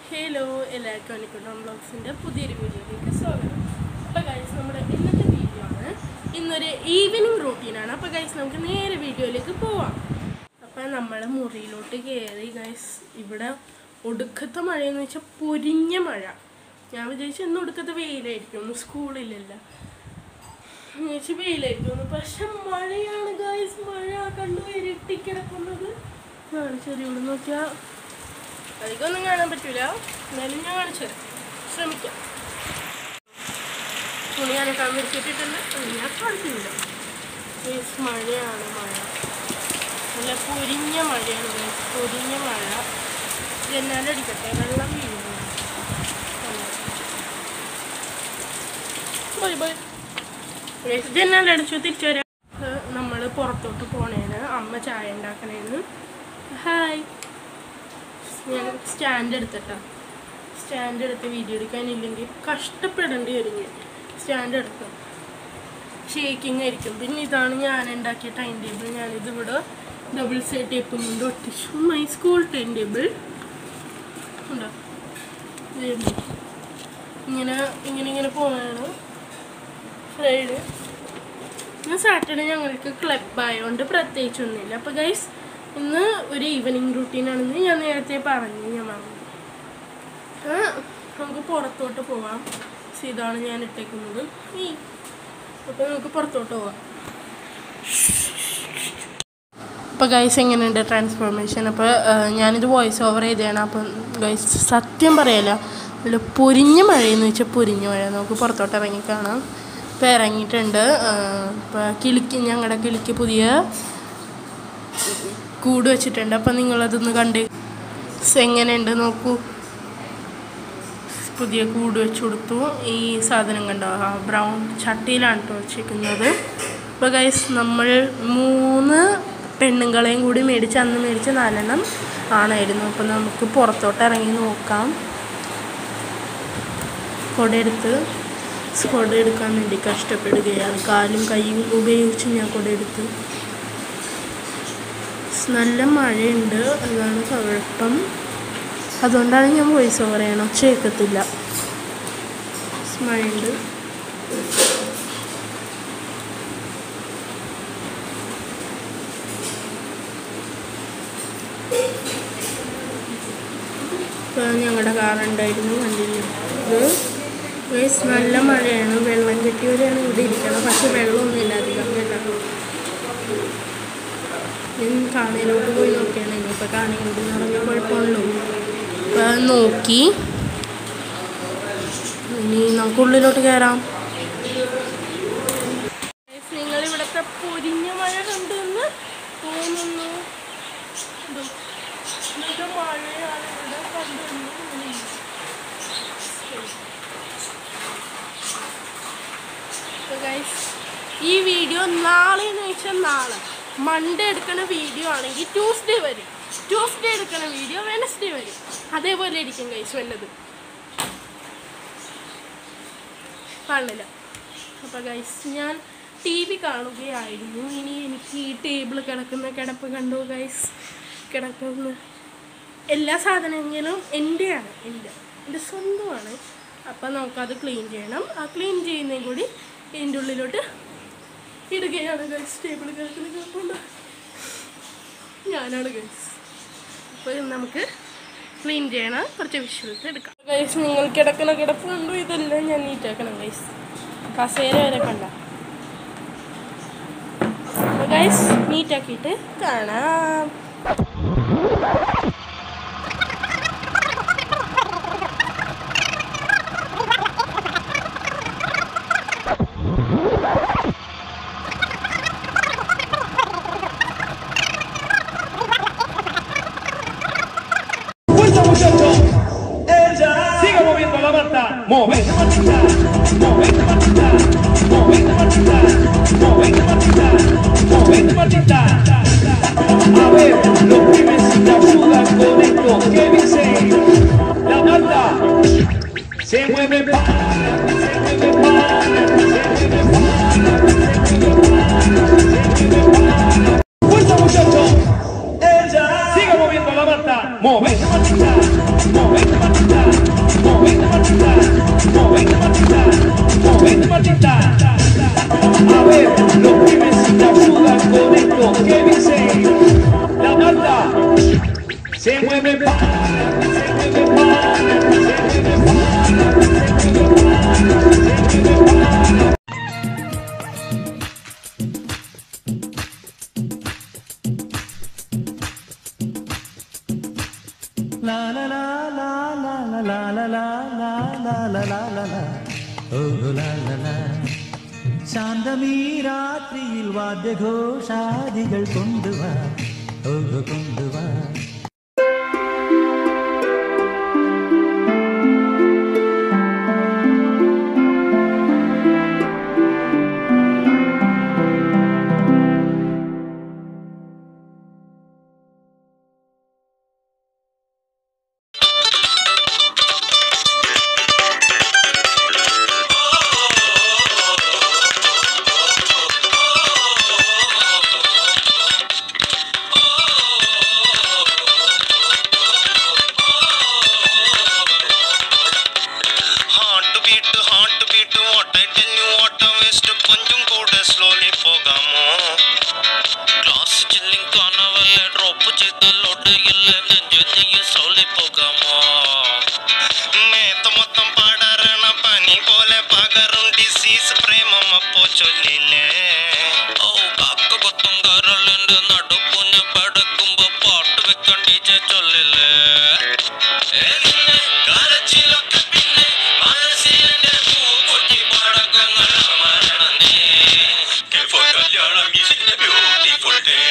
Hello എല്ലാവർക്കും അനിക്കുട്ടം ബ്ലോഗ്സിൻ്റെ പുതിയൊരു വീഡിയോയിലേക്ക് സ്വാഗതം അപ്പോൾ ഗൈസ് നമ്മുടെ ഇന്നത്തെ വീഡിയോ ആണ് ഇന്നൊരു ഈവനിങ് റൂട്ടീനാണ് അപ്പോൾ ഗൈസ് നമുക്ക് നേരെ വീഡിയോയിലേക്ക് പോവാം അപ്പോൾ നമ്മൾ മുറിയിലോട്ട് കയറി ഗൈസ് ഇവിടെ ഒടുക്കത്തെ മഴയെന്ന് വെച്ചാൽ പൊരിഞ്ഞ മഴ ഞാൻ വിചാരിച്ചു ഇന്ന് ഒടുക്കത്തെ വെയിലായിരിക്കും ഒന്ന് സ്കൂളിലല്ല വിചാരിച്ചു വെയിലായിരിക്കും പക്ഷെ മഴയാണ് ഗൈസ് മഴ കണ്ടു ഇരുട്ടിക്കിടക്കുന്നത് കാണിച്ചത് ഇവിടെ നോക്കിയാൽ അധികമൊന്നും കാണാൻ പറ്റൂല എന്നാലും ഞാൻ കാണിച്ചു തരാം ശ്രമിക്കാം തുണി ഞാനൊക്കെ വിരിച്ചിട്ടിട്ടുണ്ട് അത് ഞാൻ കാണിക്കുന്നില്ല Guys, മഴയാണ് മഴ നല്ല പൊരിഞ്ഞ മഴയാണ് guys. പൊരിഞ്ഞ മഴ ജനാലടിക്കട്ടെ വെള്ളം വീഴുന്നു ബൈ ബൈ ജനാലടിച്ചു തിരിച്ചു വരാം നമ്മൾ പുറത്തോട്ട് പോണേന് അമ്മ ചായ ഉണ്ടാക്കണേന്ന് ഹായ് ഞാൻ സ്റ്റാൻഡ് എടുത്തിട്ടാ സ്റ്റാൻഡ് എടുത്ത് വീഡിയോ എടുക്കാനില്ലെങ്കിൽ കഷ്ടപ്പെടേണ്ടി വരും ഞാൻ സ്റ്റാൻഡ് എടുത്ത് ഷേക്കിംഗ് ആയിരിക്കും പിന്നെ ഇതാണ് ഞാൻ ഉണ്ടാക്കിയ ടൈം ടേബിൾ ഞാനിത് ഇവിടെ ഡബിൾ സൈഡ് ടേപ്പും കൊണ്ട് ഒട്ടിച്ചു മൈ സ്കൂൾ ടൈം ടേബിൾ ഉണ്ടോ ഇത് കണ്ടോ? ഇങ്ങനെ ഇങ്ങനെ ഇങ്ങനെ പോവാണ് ഫ്രൈഡ് ഇന്ന് സാറ്റർഡേ ഞങ്ങൾക്ക് ക്ലബ് ആയതുകൊണ്ട് പ്രത്യേകിച്ചൊന്നുമില്ല അപ്പോൾ ഗൈസ് ഇന്ന് ഒരു ഈവനിങ് റൂട്ടീനാണെന്ന് ഞാൻ നേരത്തെ പറഞ്ഞു ഞാൻ പറഞ്ഞു ആ, നമുക്ക് പുറത്തോട്ട് പോവാം So, ഇതാണ് ഞാൻ ഇട്ടേക്കുന്നത് ഈ അപ്പോൾ നമുക്ക് പുറത്തോട്ട് പോവാം അപ്പോൾ ഗൈസ് എങ്ങനെയുണ്ട് ട്രാൻസ്ഫോർമേഷൻ അപ്പോൾ ഞാനിത് വോയിസ് ഓവർ ചെയ്തതാണ് അപ്പം ഗൈസ് സത്യം പറയല നല്ല പൊരിഞ്ഞ മഴയെന്ന് വെച്ചാൽ പൊരിഞ്ഞ മഴ നമുക്ക് പുറത്തോട്ട് ഇറങ്ങി കാണാം ഇപ്പോൾ ഇറങ്ങിയിട്ടുണ്ട് ഇപ്പോൾ കിളിക്ക് ഞങ്ങളുടെ കിളിക്ക് പുതിയ കൂട് വെച്ചിട്ടുണ്ട് അപ്പം നിങ്ങളതൊന്ന് കണ്ട് സ് എങ്ങനെയുണ്ട് നോക്കൂ പുതിയ കൂട് വെച്ച് കൊടുത്തു ഈ സാധനം കണ്ടോ ആ ബ്രൗൺ ചട്ടിയിലാണ് കേട്ടോ വെച്ചിരിക്കുന്നത് അപ്പോൾ ഗൈസ് നമ്മൾ മൂന്ന് പെണ്ണുങ്ങളെയും കൂടി മേടിച്ച് അന്ന് മേടിച്ച് നാലെണ്ണം ആണായിരുന്നു അപ്പം നമുക്ക് പുറത്തോട്ട് ഇറങ്ങി നോക്കാം കുടയെടുത്ത് കുട എടുക്കാൻ വേണ്ടി കഷ്ടപ്പെടുകയാണ് കാലും കൈയും ഉപയോഗിച്ച് ഞാൻ കുടയെടുത്ത് നല്ല മഴയുണ്ട് അതാണ് കുഴപ്പം അതുകൊണ്ടാണ് ഞാൻ വോയിസ് ഓവർ ചെയ്യണം ചേക്കത്തില്ല മഴയുണ്ട് ഇപ്പോൾ ഞങ്ങളുടെ കാറുണ്ടായിരുന്നു കണ്ടില്ല ഇത് ഗൈസ് നല്ല മഴയാണ് വെള്ളം കെട്ടിയവരെയാണ് ഇവിടെ ഇരിക്കണം പക്ഷെ വെള്ളമൊന്നുമില്ല അധികം വെള്ളം ഞാൻ കാണിയിലോട്ട് പോയി നോക്കിയാണ് ഇനിയിപ്പോൾ കാണിയിലോട്ട് നിറഞ്ഞ കുഴപ്പമുള്ളൂ അപ്പോൾ നോക്കി ഇനി നമുക്ക് ഉള്ളിലോട്ട് കയറാം നിങ്ങൾ ഇവിടുത്തെ പൊരിഞ്ഞ മഴ കണ്ടെന്ന് തോന്നുന്നു ഇത് ഇന്നത്തെ മഴയാണ് ഇവിടെ കണ്ടെന്ന് ഗൈസ് ഈ വീഡിയോ നാളെ എന്ന് വെച്ചാൽ നാളെ മൺഡേ എടുക്കുന്ന വീഡിയോ ആണെങ്കിൽ ട്യൂസ്ഡേ വരും ട്യൂസ്ഡേ എടുക്കുന്ന വീഡിയോ വെനസ്ഡേ വരും അതേപോലെ ഇരിക്കും ഗൈസ് വല്ലത് കാണില്ല അപ്പോൾ ഗൈസ് ഞാൻ ടി വി കാണുകയായിരുന്നു ഇനി എനിക്ക് ഈ ടേബിൾ കിടക്കുന്ന കിടപ്പ് കണ്ടു ഗൈസ് കിടക്കുന്ന എല്ലാ സാധനങ്ങളും എൻ്റെയാണ് എൻ്റെ എൻ്റെ സ്വന്തമാണ് അപ്പം നമുക്കത് ക്ലീൻ ചെയ്യണം ആ ക്ലീൻ ചെയ്യുന്നതും കൂടി ഇതിൻ്റെ ഉള്ളിലോട്ട് ഇടുകയാണ് ഗൈസ് ടേബിൾ കിടക്കുന്ന കിടപ്പുണ്ട് ഞാനാണ് ഗൈസ് അപ്പോൾ നമുക്ക് ക്ലീൻ ചെയ്യണം കുറച്ച് വിഷ്വൽസ് എടുക്കാം ഗൈസ് നിങ്ങൾ കിടക്കുന്ന കിടപ്പ് കണ്ടു ഇതെല്ലാം ഞാൻ നീറ്റാക്കണം ഗൈസ് കസേര വരെ കണ്ട ഗൈസ് നീറ്റാക്കിയിട്ട് കാണാം ¡Fuerza, muchachos! Siga moviendo la mata. Movete, Martita. Movete, Martita. Movete, Martita. Movete, Martita. Movete, Martita. A ver, los pibes se ayudan con esto. ¿Qué dicen? La mata. Se mueve para, se mueve para, se mueve para, se mueve para, se mueve para. ¡Fuerza, muchachos! Siga moviendo la mata. Movete, Martita. Movete, Martita. ലാ ലാ ലാ ലാ ലാ ലാ ലാ ലാ ലാ. ഓ ലാ ലാ ലാ. ശാന്തമീ രാത്രിയിൽ വാദ്യഘോഷാദികൾ കൊണ്ടുവാ ഓ കൊണ്ടുവാ heart beat heart beat what I tell you what waste కొంచెం కూడా స్లోలీ పోగాము క్లాస్ చిల్లింగ్ కానవల్లే డ్రాప్ చేతల్లోట ఇల్లే ఎంజాయ్ స్లోలీ పోగాము మేత మొత్తం പാടാറണ പനി പോലെ പകരുണ്ടി സീസ് പ്രേമമപ്പോ ചൊല്ലില്ലേ ഓ കാക്ക കൊത്തും കരളിന്റെ നടുക്കുഞ്ഞ പടക്കുമ്പോ പാട്ട് വെക്കാൻ ടീച്ചർ ചൊല്ലില്ലേ ഏ നിന്നെ കരച്ചിലൊക്കെ പിന്നെ മനസ്സിലെ പൂക്കൊട്ടി പടക്കങ്ങൾ അമരണേ For കല്യാണം is a beautiful day.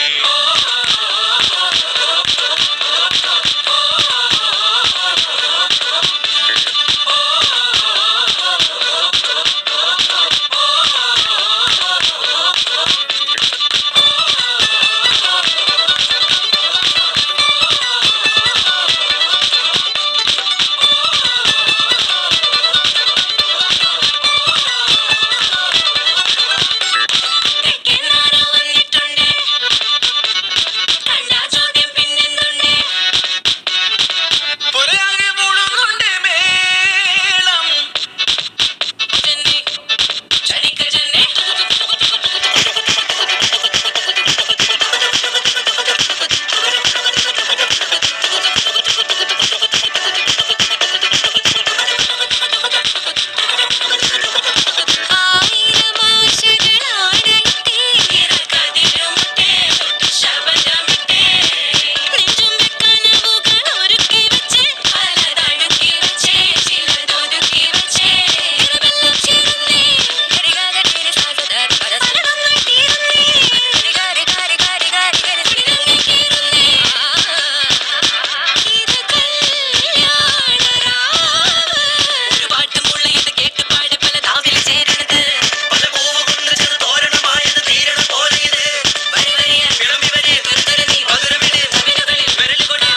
പുരയാകെ മുഴുകുണ്ട് മേളം പല പൂവ് കൊണ്ട് ചെറു തോരണമായത് തീരണ പോലെ ഇത് വിളമ്പി വരെ പകരവിട് വിരലുകൊണ്ട്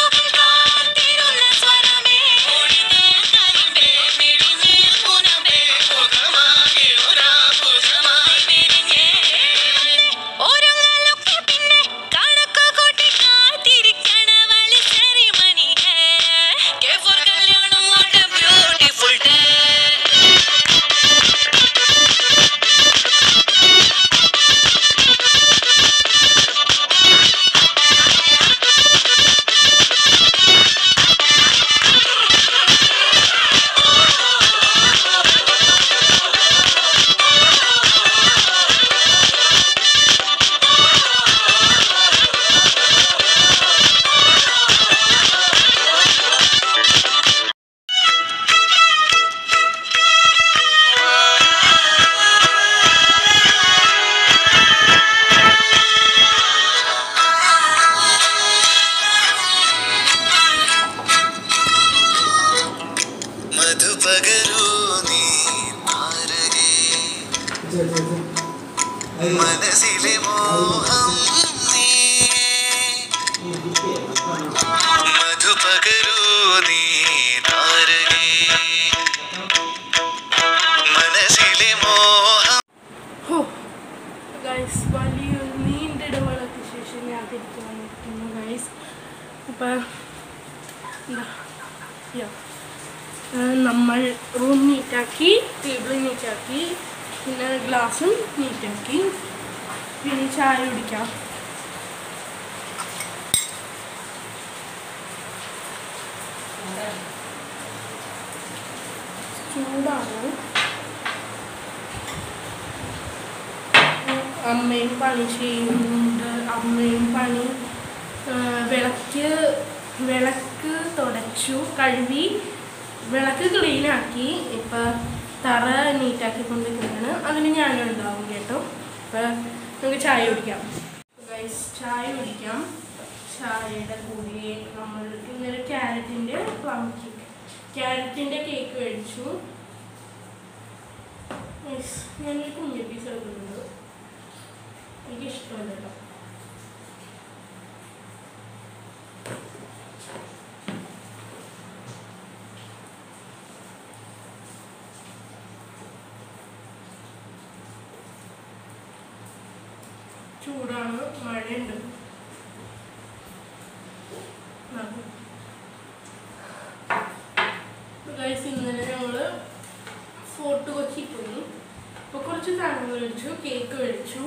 ബ്യൂട്ടിഫുൾ ഡേ മധുപകരൂ നീ താരകേ മനസ്സിലെ മോഹം നീ മധുപകരൂ നീ താരകേ മനസ്സിലെ മോഹം ഹോ ഗൈസ് വലിയൊരു നീണ്ട ഇടവേളയ്ക്ക് ശേഷം ഞാൻ തിരിച്ചു വന്നിരിക്കുന്നു ഗൈസ് അപ്പം എന്താ യാ നമ്മൾ റൂം നീറ്റാക്കി ടേബിൾ നീറ്റാക്കി പിന്നെ ഗ്ലാസും നീറ്റാക്കി പിന്നെ ചായ കുടിക്കാം ചൂടാണ് അമ്മയും പണി ചെയ്യുന്നുണ്ട് അമ്മയും പണി ആ, വിളക്ക് വിളക്ക് തുടയ്ക്കും തുടച്ചു കഴുകി വിളക്ക് ക്ലീനാക്കി ഇപ്പം തറ നീറ്റാക്കി കൊണ്ടിരിക്കുന്നതാണ് അതിന് ഞാനും ഉണ്ടാവും കേട്ടോ ഇപ്പം നമുക്ക് ചായ കുടിക്കാം ഗൈസ് ചായ കുടിക്കാം ചായയുടെ കൂടെ നമ്മൾ ഇന്നലെ ക്യാരറ്റിൻ്റെ പ്ലം കേക്ക് ക്യാരറ്റിൻ്റെ കേക്ക് മേടിച്ചു ഗൈസ് ഞാനൊരു കുഞ്ഞു പീസ് എടുക്കുന്നുണ്ട് എനിക്ക് ഇഷ്ടമല്ല കേട്ടോ ചൂടാണ് മഴയുണ്ട് ഗൈസ് ഇന്നലെ ഞങ്ങള് ഫോർട്ട് കൊച്ചി പോയി അപ്പൊ കുറച്ച് സാധനങ്ങൾ മേടിച്ചു കേക്ക് മേടിച്ചു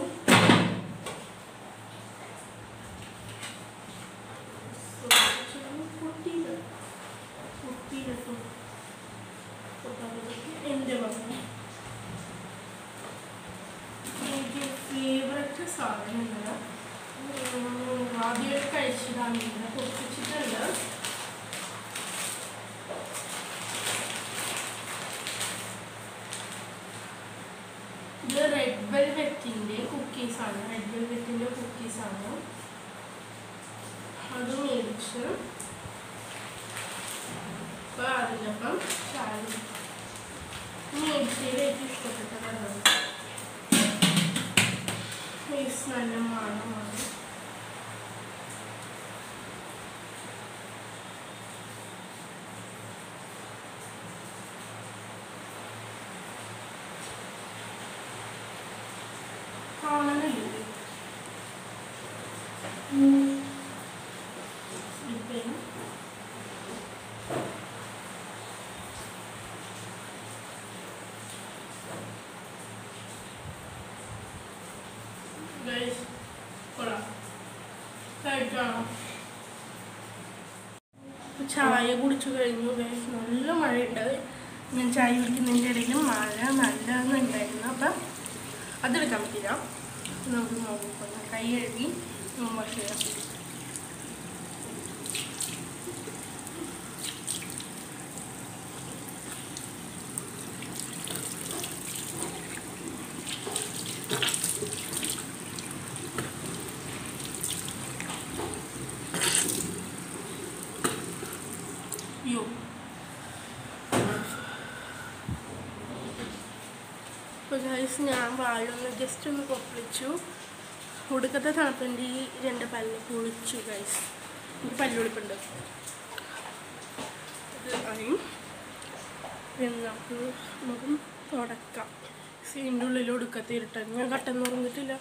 പൊട്ടിയില്ല പൊട്ടിയില്ല എൻ്റെ പറഞ്ഞു എനിക്ക് ഫേവററ്റ് സാധനങ്ങൾ ആദ്യമായിട്ട് കഴിച്ചതാണ് ഇങ്ങനെ പൊട്ടിച്ചിട്ടുണ്ട് ഇത് റെഡ് വെൽവെറ്റിൻ്റെ കുക്കീസാണ് റെഡ് വെൽവെറ്റിൻ്റെ കുക്കീസാണ് അത് മേടിച്ച് അപ്പോൾ അതിനൊപ്പം ചായ മേടിച്ചതിൽ ഏറ്റവും ഇഷ്ടപ്പെട്ട കളർ ഫേസ് നല്ല മണമാണ് കാണുന്നില്ലേ സ്ലിപ്പിങ് ഗൈസ് കൊള്ളാം കഴിക്കണം ഇപ്പൊ ചായ കുടിച്ചു കഴിഞ്ഞു ഗൈസ് നല്ല മഴയുണ്ട് ഞാൻ ചായ കുടിക്കുന്നതിൻ്റെ ഇടയിൽ മഴ നല്ലതെന്നുണ്ടായിരുന്നു അപ്പം അതെടുക്കാൻ പറ്റില്ല നമുക്ക് നോക്കാം കൈ കഴുകി വാഷ് ചെയ്യാം യോ അപ്പോൾ ഗൈസ് ഞാൻ വാഴൊന്ന് ജസ്റ്റ് ഒന്ന് കൊപ്പിളിച്ചു ഒടുക്കത്തെ തണുപ്പിൻ്റെ ഈ രണ്ട് പല്ല് പൊളിച്ചു ഗൈസ് എനിക്ക് പല്ലുളിപ്പുണ്ട് ഇത് ആയി പിന്നെ നമുക്ക് നമുക്ക് തുടക്കാം സീൻ്റെ ഉള്ളിൽ ഒടുക്കത്തെ ഇരുട്ടാണ് ഞാൻ കട്ടെന്ന് ഉറങ്ങിയിട്ടില്ല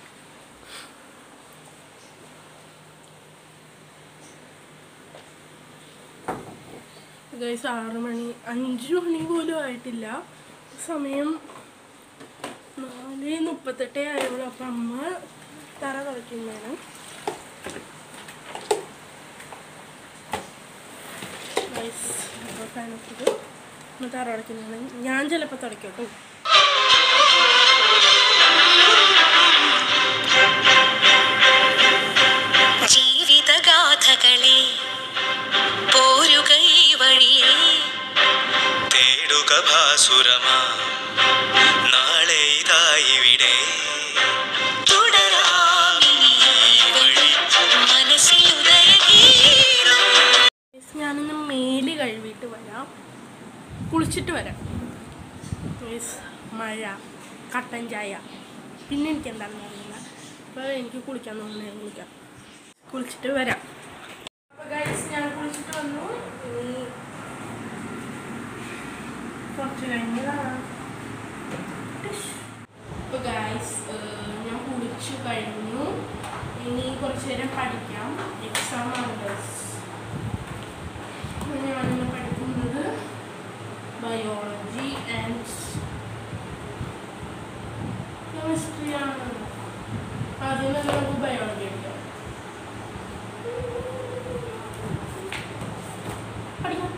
ഗൈസ് ആറ് മണി അഞ്ച് മണി പോലും ആയിട്ടില്ല സമയം നാല് മുപ്പത്തെട്ടേ ആയുള്ളൂ അപ്പം അമ്മ തറ തുടയ്ക്കുന്നതാണ് ഗൈസ് അപ്പോൾ ഫാനൊക്കെ അമ്മ തറ തുടയ്ക്കുന്നതാണ് ഞാൻ ചിലപ്പോൾ തുടയ്ക്കും കേട്ടോ ജീവിതഗാഥകളെ പോരുക ഈ വഴിയെ തേടുക ഭാസുരമാ നാളെ ഇതായിവിടെ തുടരാമിനി ഈ വഴി മനസ്സിൽ ഉദയഗീതം ഗൈസ് ഞാനൊന്ന് മേല് കഴുകിയിട്ട് വരാം കുളിച്ചിട്ട് വരാം ഗൈസ് മഴ കട്ടൻ ചായ പിന്നെ എനിക്ക് എന്താണെന്ന് അറിയില്ല അപ്പോൾ എനിക്ക് കുളിക്കാൻ തോന്നുന്നത് ഞാൻ കുളിക്കാം കുളിച്ചിട്ട് വരാം അപ്പോൾ ഗൈസ് ഞാൻ കുളിച്ചിട്ട് വന്നു ഇനി കുറച്ച് കഴിഞ്ഞ് കാണാം അപ്പോൾ ഗൈസ് ഞാൻ കുളിച്ചു കഴിഞ്ഞു ഇനി കുറച്ച് നേരം പഠിക്കാം എക്സാം ആണ് ഗൈസ് ഞാനിന്ന് പഠിക്കുന്നത് ബയോളജി ആൻഡ് കെമിസ്ട്രി ആണ് ആദ്യം തന്നെ നമുക്ക് ബയോളജി എടുക്കാം പഠിക്കാം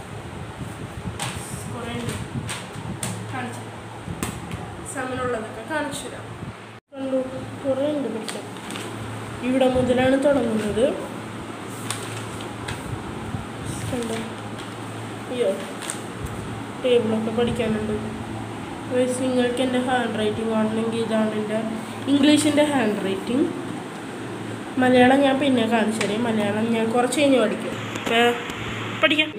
കുറേ ഉണ്ട് കാണിച്ചു എക്സാമിനുള്ളതൊക്കെ കാണിച്ചു തരാം കണ്ടു കുറേ ഉണ്ട് പഠിക്കാൻ ഇവിടെ മുതലാണ് തുടങ്ങുന്നത് ഉണ്ട് അയ്യോ ടേബിളൊക്കെ പഠിക്കാനുണ്ട് Guys, നിങ്ങൾക്ക് എൻ്റെ ഹാൻഡ് റൈറ്റിംഗ് കാണണമെങ്കിൽ ഇതാണ് എൻ്റെ ഇംഗ്ലീഷിൻ്റെ ഹാൻഡ് റൈറ്റിംഗ് മലയാളം ഞാൻ പിന്നെ കാണിച്ചു തരാം മലയാളം ഞാൻ കുറച്ച് കഴിഞ്ഞ് പഠിക്കും ഏ, പഠിക്കാം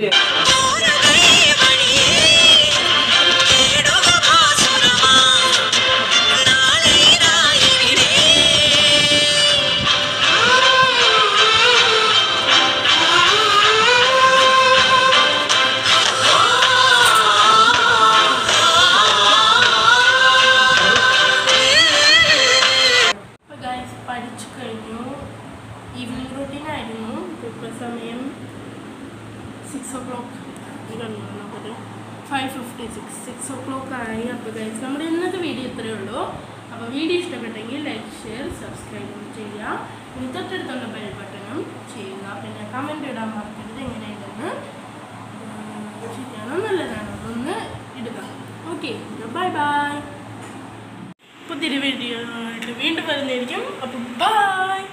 ഗൈസ് പഠിച്ചു കഴിഞ്ഞു ഈവനിങ് റൂട്ടീൻ ആയിരുന്നു ഇപ്പോൾ സമയം സിക്സ് ഓ ക്ലോക്ക് നോക്കട്ടെ five fifty six six o'clock ആയി അപ്പോൾ ഗൈസ് നമ്മുടെ ഇന്നത്തെ വീഡിയോ ഇത്രയേ ഉള്ളൂ അപ്പോൾ വീഡിയോ ഇഷ്ടപ്പെട്ടെങ്കിൽ ലൈക്ക് ഷെയർ സബ്സ്ക്രൈബ് ചെയ്യുക ഇനി തൊട്ടടുത്തുള്ള ബെൽ ബട്ടണും ചെയ്യുക പിന്നെ കമൻറ്റ് ഇടാൻ മറക്കരുത് എങ്ങനെയുണ്ടെന്ന് ഉം, ശരിയാണോ നല്ലതാണോ ഒന്ന് ഇടുക ഓക്കെ ബൈ ബൈ പുതിയൊരു വീഡിയോ ആയിട്ട് വീണ്ടും വരുന്നതായിരിക്കും അപ്പം ബൈ